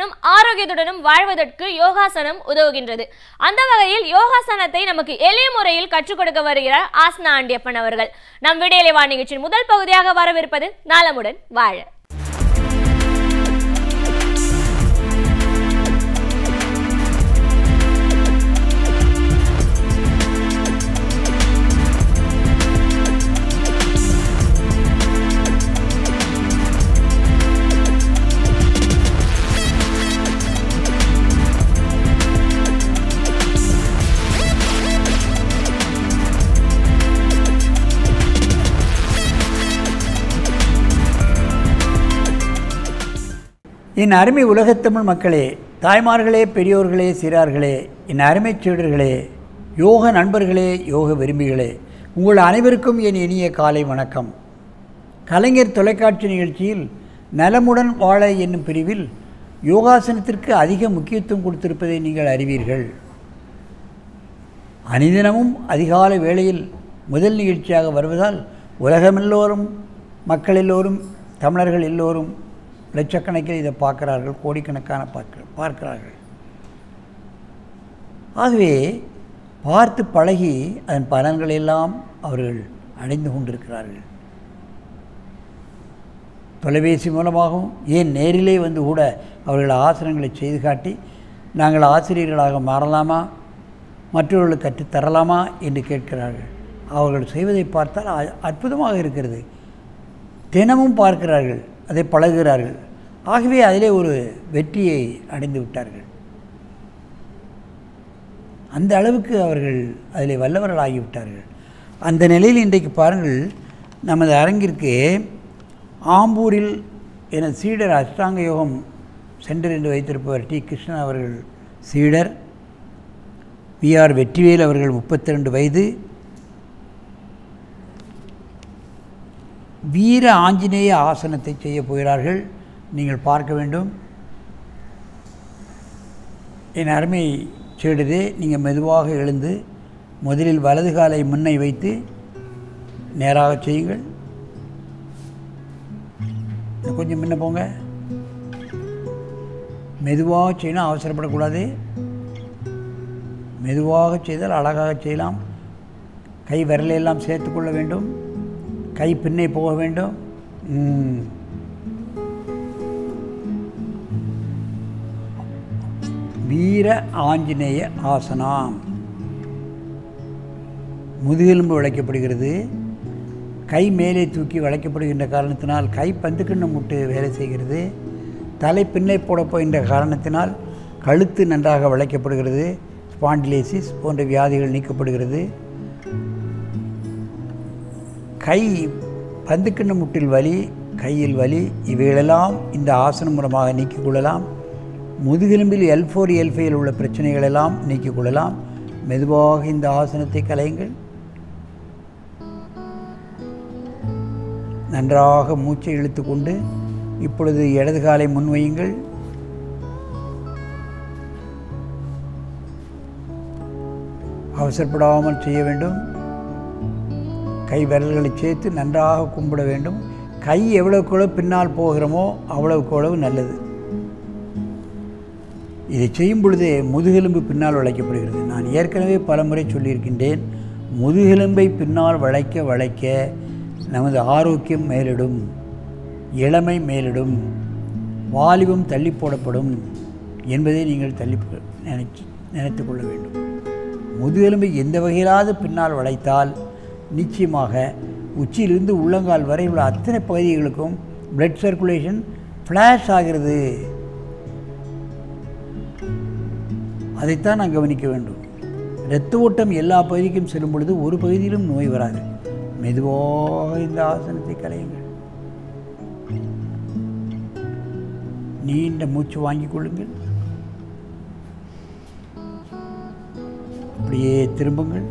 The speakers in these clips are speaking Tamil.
வலிமையுடனும் ஆரோக்கியத்துடனும் வாழ்வதற்கு யோகாசனம் உதவுகின்றது அந்த வகையில் யோகாசனத்தை நமக்கு எளிய முறையில் கற்றுக் கொடுக்க வருகிறார் ஆசனா ஆண்டியப்பன் அவர்கள் நம் விடையிலை வா நிகழ்ச்சியின் முதல் பகுதியாக வரவிருப்பது நலமுடன் வாழ என் அருமை உலகத்தமிழ் மக்களே தாய்மார்களே பெரியோர்களே சிறார்களே என் அருமை சீடர்களே யோக நண்பர்களே யோக விரும்பிகளே உங்கள் அனைவருக்கும் என் இனிய காலை வணக்கம் கலைஞர் தொலைக்காட்சி நிகழ்ச்சியில் நலமுடன் வாழ என்னும் பிரிவில் யோகாசனத்திற்கு அதிக முக்கியத்துவம் கொடுத்திருப்பதை நீங்கள் அறிவீர்கள் அனிதினமும் அதிகாலை வேளையில் முதல் நிகழ்ச்சியாக வருவதால் உலகமெல்லோரும் மக்கள் எல்லோரும் தமிழர்கள் எல்லோரும் லட்சக்கணக்கில் இதை பார்க்கிறார்கள் கோடிக்கணக்கான பார்க்க பார்க்கிறார்கள் ஆகவே பார்த்து பழகி அதன் பலன்களெல்லாம் அவர்கள் அடைந்து கொண்டிருக்கிறார்கள் தொலைபேசி மூலமாகவும் ஏன் நேரிலே வந்து கூட அவர்கள் ஆசனங்களை செய்து காட்டி நாங்கள் ஆசிரியர்களாக மாறலாமா மற்றவர்களுக்கு கற்றுத்தரலாமா என்று கேட்கிறார்கள் அவர்கள் செய்வதை பார்த்தால் அ- அற்புதமாக இருக்கிறது தினமும் பார்க்கிறார்கள் அதை பழகுகிறார்கள் ஆகவே அதிலே ஒரு வெற்றியை அடைந்து விட்டார்கள் அந்த அளவுக்கு அவர்கள் அதில் வல்லவர்கள் ஆகிவிட்டார்கள் அந்த நிலையில் இன்றைக்கு பாருங்கள் நமது அரங்கிற்கு ஆம்பூரில் எனது சீடர் அஷ்டாங்க யோகம் சென்டர் என்று வைத்திருப்பவர் டி கிருஷ்ணன் அவர்கள் சீடர் வி ஆர் வெற்றிவேல் அவர்கள் முப்பத்தி ரெண்டு வயது வீர ஆஞ்சநேய ஆசனத்தை செய்ய போகிறார்கள் நீங்கள் பார்க்க வேண்டும் என் அருமை சீடரே நீங்கள் மெதுவாக எழுந்து முதலில் வலது காலை முன்னை வைத்து நேராக செய்யுங்கள் இன்னும் கொஞ்சம் முன்ன போங்க மெதுவாக செய்யணும் அவசரப்படக்கூடாது மெதுவாக செய்தால் அழகாக செய்யலாம் கை விரலையெல்லாம் சேர்த்துக்கொள்ள வேண்டும் கை பின்னே போக வேண்டும் ம். வீர ஆஞ்சநேய ஆசனம் முதுகெலும்பு வளைக்கப்படுகிறது கை மேலே தூக்கி வளைக்கப்படுகின்ற காரணத்தினால் கை பந்துக்கிண்ணம் முட்டு வேலை செய்கிறது தலை பின்னே போட போகின்ற காரணத்தினால் கழுத்து நன்றாக வளைக்கப்படுகிறது ஸ்பாண்டிலேசிஸ் போன்ற வியாதிகள் நீக்கப்படுகிறது கை பந்துக்கிண்ண முட்டில் வலி கையில் வலி இவைகளெல்லாம் இந்த ஆசனம் மூலமாக நீக்கிக் கொள்ளலாம் முதுகெலும்பில் எல் ஃபோர் எல் ஃபைவில் உள்ள பிரச்சனைகளெல்லாம் நீக்கிக் கொள்ளலாம் மெதுவாக இந்த ஆசனத்தை கலையுங்கள் நன்றாக மூச்சை இழுத்துக்கொண்டு இப்பொழுது இடது காலை முன்வையுங்கள் அவசரப்படாமல் செய்ய வேண்டும் கை விரல்களை சேர்த்து நன்றாக கும்பிட வேண்டும் கை எவ்வளவுக்கு எவ்வளவு பின்னால் போகிறோமோ அவ்வளவுக்கு அவ்வளவு நல்லது இதை செய்யும் பொழுதே முதுகெலும்பு பின்னால் வளைக்கப்படுகிறது நான் ஏற்கனவே பலமுறை சொல்லியிருக்கின்றேன் முதுகெலும்பை பின்னால் வளைக்க வளைக்க நமது ஆரோக்கியம் மேலிடும் இளமை மேலிடும் வாலிபம் தள்ளி போடப்படும் என்பதை நீங்கள் தள்ளி போ- நினைச்சு நினைத்து கொள்ள வேண்டும் முதுகெலும்பை எந்த வகையிலாவது பின்னால் வளைத்தால் நிச்சயமாக உச்சியிலிருந்து உள்ளங்கால் வரை உள்ள அத்தனை பகுதிகளுக்கும் பிளட் சர்க்குலேஷன் ஃப்ளாஷ் ஆகிறது அதைத்தான் நான் கவனிக்க வேண்டும் இரத்த ஓட்டம் எல்லா பகுதிக்கும் செல்லும் பொழுது ஒரு பகுதியிலும் நோய் வராது மெதுவாக இந்த ஆசனத்தை கலையுங்கள் நீண்ட மூச்சு வாங்கிக் கொள்ளுங்கள் அப்படியே திரும்புங்கள்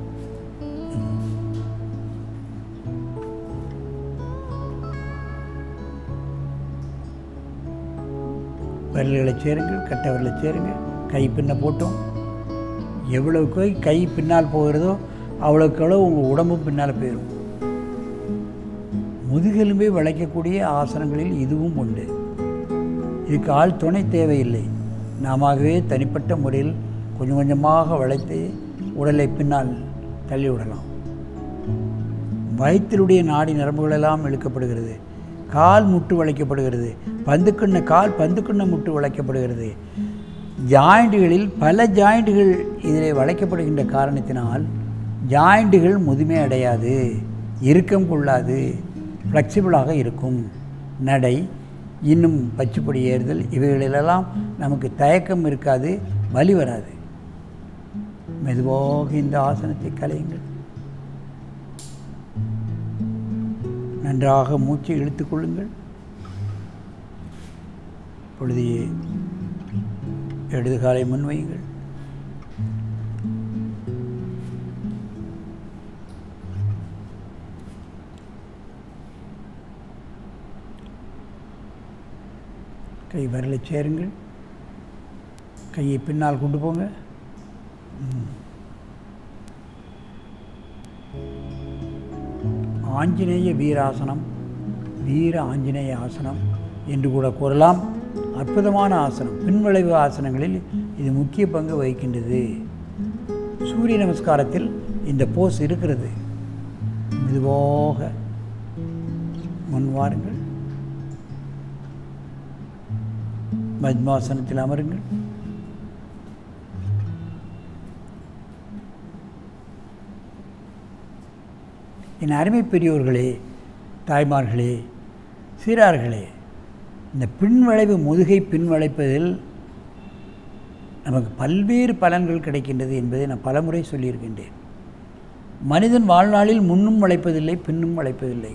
விரல்களை சேருங்கள் கட்டை விரலை சேருங்கள் கை பின்ன போட்டோம் எவ்வளவுக்கு கை பின்னால் போகிறதோ அவ்வளோக்கு அவ்வளோ உங்கள் உடம்பும் பின்னால் போயிடும் முதுகெலும்பை வளைக்கக்கூடிய ஆசனங்களில் இதுவும் உண்டு இதுக்கு ஆள் துணை தேவையில்லை நாமவே தனிப்பட்ட முறையில் கொஞ்சம் கொஞ்சமாக வளைத்து உடலை பின்னால் தள்ளி விடலாம் வயிற்றிலுடைய நாடி நரம்புகளெல்லாம் இழுக்கப்படுகிறது கால் முட்டு வளைக்கப்படுகிறது பந்துக்குண்ண கால் பந்துக்குண்ண முட்டு வளைக்கப்படுகிறது ஜாயிண்டுகளில் பல ஜாயிண்டுகள் இதில் வளைக்கப்படுகின்ற காரணத்தினால் ஜாயிண்டுகள் முதுமை அடையாது இறுக்கம் கொள்ளாது ஃப்ளெக்சிபிளாக இருக்கும் நடை இன்னும் பச்சுப்படி ஏறுதல் இவைகளிலெல்லாம் நமக்கு தயக்கம் இருக்காது வலி வராது மெதுவாக இந்த ஆசனத்தை கலையுங்கள் நன்றாக மூச்சை இழுத்துக் கொள்ளுங்கள் பொழுதையே இடது காலை முன்வையுங்கள் கை விரலை சேருங்கள் கையை பின்னால் கொண்டு போங்க ம். ஆஞ்சநேய வீராசனம் வீர ஆஞ்சநேய ஆசனம் என்று கூட கூறலாம் அற்புதமான ஆசனம் பின்விளைவு ஆசனங்களில் இது முக்கிய பங்கு வகிக்கின்றது சூரிய நமஸ்காரத்தில் இந்த போஸ் இருக்கிறது மெதுவாக முன் வாருங்கள் பத்மாசனத்தில் அமருங்கள் என் அருமை பெரியோர்களே தாய்மார்களே சீரார்களே இந்த பின்வளைவு முதுகை பின்வளைப்பதில் நமக்கு பல்வேறு பலன்கள் கிடைக்கின்றது என்பதை நான் பலமுறை சொல்லியிருக்கின்றேன் மனிதன் வாழ்நாளில் முன்னும் வளைப்பதில்லை பின்னும் வளைப்பதில்லை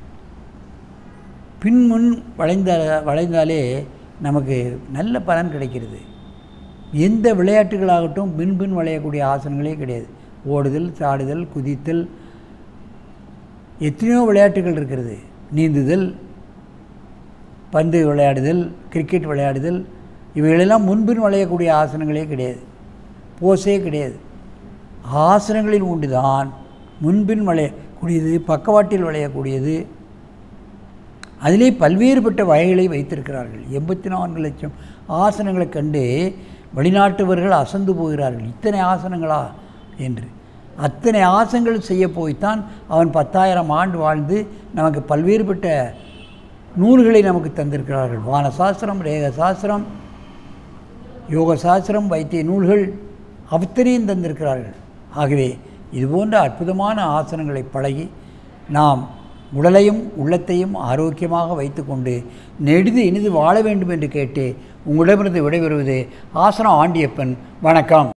பின் முன் வளைந்த வளைந்தாலே நமக்கு நல்ல பலன் கிடைக்கிறது எந்த விளையாட்டுகளாகட்டும் பின் பின் வளையக்கூடிய ஆசனங்களே கிடையாது ஓடுதல் சாடுதல் குதித்தல் எத்தனையோ விளையாட்டுகள் இருக்கிறது நீந்துதல் பந்து விளையாடுதல் கிரிக்கெட் விளையாடுதல் இவைகளெல்லாம் முன்பின் வளையக்கூடிய ஆசனங்களே கிடையாது போஸே கிடையாது ஆசனங்களில் உண்டு தான் முன்பின் வளையக்கூடியது பக்கவாட்டில் விளையக்கூடியது அதிலே பல்வேறுபட்ட வகைகளை வைத்திருக்கிறார்கள் எண்பத்தி நான்கு லட்சம் ஆசனங்களை கண்டு வெளிநாட்டவர்கள் அசந்து போகிறார்கள் இத்தனை ஆசனங்களா என்று அத்தனை ஆசனங்கள் செய்ய போய்த்தான் அவன் பத்தாயிரம் ஆண்டு வாழ்ந்து நமக்கு பல்வேறுபட்ட நூல்களை நமக்கு தந்திருக்கிறார்கள் வான சாஸ்திரம் ரேக சாஸ்திரம் யோக சாஸ்திரம் வைத்திய நூல்கள் அத்தனையும் தந்திருக்கிறார்கள் ஆகவே இதுபோன்ற அற்புதமான ஆசனங்களை பழகி நாம் உடலையும் உள்ளத்தையும் ஆரோக்கியமாக வைத்துக்கொண்டு நெடிது இனிது வாழ வேண்டும் என்று கேட்டு உங்களிடமிருந்து விடைபெறுவது ஆசனம் ஆண்டியப்பன் வணக்கம்